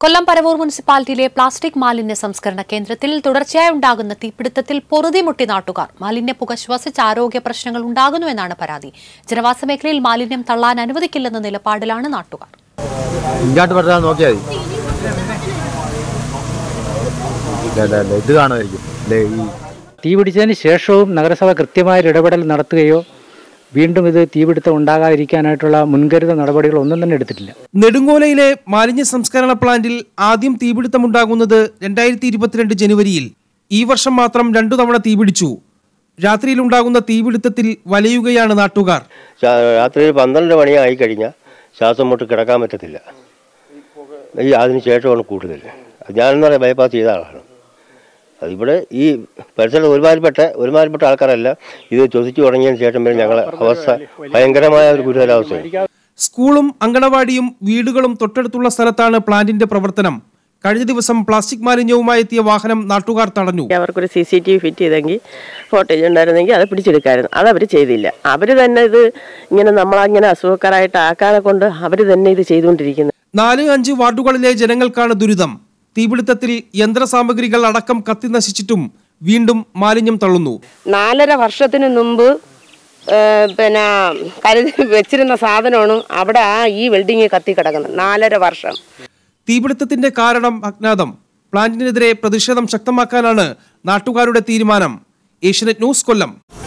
കൊല്ലം പരവൂർ മുനിസിപ്പാലിറ്റിയിലെ പ്ലാസ്റ്റിക് മാലിന്യ സംസ്കരണ കേന്ദ്രത്തിൽ തുടർച്ചയായി ഉണ്ടാകുന്ന തീപിടുത്തത്തിൽ പൊറുതിമുട്ടി നാട്ടുകാർ മാലിന്യ പുക ശ്വസിച്ച് ആരോഗ്യ പ്രശ്നങ്ങൾ ഉണ്ടാകുന്നുവെന്നാണ് പരാതി ജനവാസ മേഖലയിൽ മാലിന്യം തള്ളാൻ അനുവദിക്കില്ലെന്ന നിലപാടിലാണ് നാട്ടുകാർ ഇങ്ങോട്ട് പറഞ്ഞാൽ നോക്കിയാൽ മതി ഇല്ല, ഇല്ല, ഇല്ല, ഇത് കാണുമായിരിക്കും ഇല്ലേ, ഈ തീപിടിച്ചതിന് ശേഷവും നഗരസഭ കൃത്യമായ ഇടപെടൽ നടത്തുകയോ വീണ്ടും ഇത് തീപിടുത്തം ഉണ്ടാകാതിരിക്കാനായിട്ടുള്ള മുൻകരുതൽ നടപടികൾ ഒന്നും തന്നെ എടുത്തിട്ടില്ല നെടുങ്കോലയിലെ മാലിന്യ സംസ്കരണ പ്ലാന്റിൽ ആദ്യം തീപിടുത്തമുണ്ടാകുന്നത് രണ്ടായിരത്തി ഇരുപത്തിരണ്ട് ജനുവരിയിൽ ഈ വർഷം മാത്രം രണ്ടു തവണ തീപിടിച്ചു രാത്രിയിലുണ്ടാകുന്ന തീപിടുത്തത്തിൽ വലയുകയാണ് നാട്ടുകാർ ശാ- രാത്രി പന്ത്രണ്ട് മണിയായി കഴിഞ്ഞാൽ ശ്വാസം മുട്ട് കിടക്കാൻ പറ്റത്തില്ല ഈ അതിന് ശേഷമാണ് കൂടുതൽ ഞാനെന്ന് പറയാം ബൈപ്പാസ് ചെയ്ത ആളാണ് അതിവിടെ ഈ പരിസരത്ത് ഒരുമാതിരിപ്പെട്ട ഒരുമാതിരിപ്പെട്ട ആൾക്കാരല്ല ഇത് ശ്വസിച്ചു തുടങ്ങിയതിന് ശേഷം പിന്നെ ഞങ്ങളെ അവസ്ഥ ഭയങ്കരമായ ഒരു ഗുരുതരാവസ്ഥയാണ് സ്കൂളും അങ്കണവാടിയും വീടുകളും തൊട്ടടുത്തുള്ള സ്ഥലത്താണ് പ്ലാന്റിന്റെ പ്രവർത്തനം കഴിഞ്ഞ ദിവസം പ്ലാസ്റ്റിക് മാലിന്യവുമായി എത്തിയ വാഹനം നാട്ടുകാർ തടഞ്ഞു അവർക്കൊരു C C T V fit ചെയ്തെങ്കിൽ ഫോട്ടേജ് ഉണ്ടായിരുന്നെങ്കിൽ അത് പിടിച്ചെടുക്കായിരുന്നു അത് അവർ ചെയ്തില്ല അവർ തന്നെ ഇത് ഇങ്ങനെ നമ്മളങ്ങനെ അസുഖക്കാരായിട്ട് ആക്കാനെ കൊണ്ട് അവർ തന്നെ ഇത് ചെയ്തുകൊണ്ടിരിക്കുന്നത് നാല് അഞ്ച് വാർഡുകളിലെ ജനങ്ങൾക്കാണ് ദുരിതം തീപിടുത്തത്തിൽ യന്ത്രസാമഗ്രികൾ അടക്കം കത്തി നശിച്ചിട്ടും വീണ്ടും മാലിന്യം തള്ളുന്നു നാലര വർഷത്തിന് മുമ്പ് ഏ, പിന്നെ കരുതി വെച്ചിരുന്ന സാധനമാണ് അവിടെ ആ ഈ വെൽഡിങ് കത്തി കിടക്കുന്നത് നാലര വർഷം തീപിടുത്തത്തിന്റെ കാരണം അജ്ഞാതം പ്ലാന്റിനെതിരെ പ്രതിഷേധം ശക്തമാക്കാനാണ് നാട്ടുകാരുടെ തീരുമാനം ഏഷ്യനെറ്റ് ന്യൂസ് കൊല്ലം